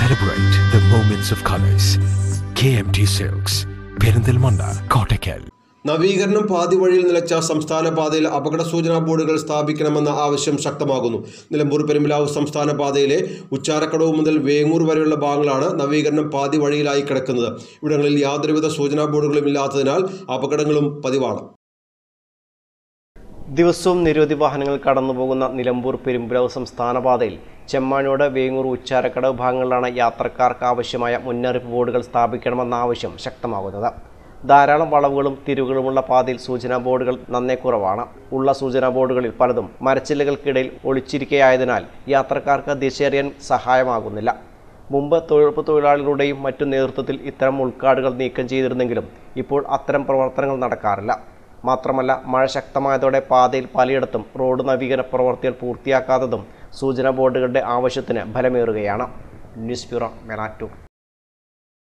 Celebrate the moments of colors. KMT Silks, Perinthalmanna Kottakkal നവീകരണം പാതി വഴിയിൽ നിലച്ച സംസ്ഥാന പാതയിൽ അപകട സൂചനാ ബോർഡുകൾ സ്ഥാപിക്കണമെന്ന ആവശ്യം ശക്തമാകുന്നു നിലമ്പൂർ പെരുമ്പലാവ് സംസ്ഥാന പാതയിലെ ഉച്ചാരക്കടവ് മുതൽ വേങ്ങൂർ വരെയുള്ള ഭാഗങ്ങളാണ് നവീകരണം പാതി വഴിയിലായി കിടക്കുന്നത് ഇവിടങ്ങളിൽ യാതൊരുവിധ സൂചനാ ബോർഡുകളും ഇല്ലാത്തതിനാൽ അപകടങ്ങളും പതിവാണ് ദിവസവും നിരവധി വാഹനങ്ങൾ കടന്നുപോകുന്ന നിലമ്പൂർ പെരുമ്പലാവ് സംസ്ഥാന പാതയിൽ ചെമ്മാനോട് വേങ്ങൂർ ഉച്ചാരക്കടവ് ഭാഗങ്ങളിലാണ് യാത്രക്കാർക്ക് ആവശ്യമായ മുന്നറിയിപ്പ് ബോർഡുകൾ സ്ഥാപിക്കണമെന്ന ആവശ്യം ശക്തമാകുന്നത് ധാരാളം വളവുകളും തിരിവുകളുമുള്ള പാതയിൽ സൂചനാ ബോർഡുകൾ നന്നേ കുറവാണ് ഉള്ള സൂചനാ ബോർഡുകളിൽ പലതും മരച്ചില്ലകൾക്കിടയിൽ ഒളിച്ചിരിക്കുകയായതിനാൽ യാത്രക്കാർക്ക് ദിശയറിയാൻ സഹായമാകുന്നില്ല മുമ്പ് തൊഴിലുറപ്പ് തൊഴിലാളികളുടെയും മറ്റു നേതൃത്വത്തിൽ ഇത്തരം ഉൾക്കാടുകൾ നീക്കം ചെയ്തിരുന്നെങ്കിലും ഇപ്പോൾ അത്തരം പ്രവർത്തനങ്ങൾ നടക്കാറില്ല മാത്രമല്ല മഴ ശക്തമായതോടെ പാതയിൽ പലയിടത്തും റോഡ് നവീകരണ പ്രവർത്തികൾ പൂർത്തിയാക്കാത്തതും സൂചനാ ബോർഡുകളുടെ ആവശ്യത്തിന് ഫലമേറുകയാണ് ന്യൂസ് ബ്യൂറോ മെലാറ്റൂർ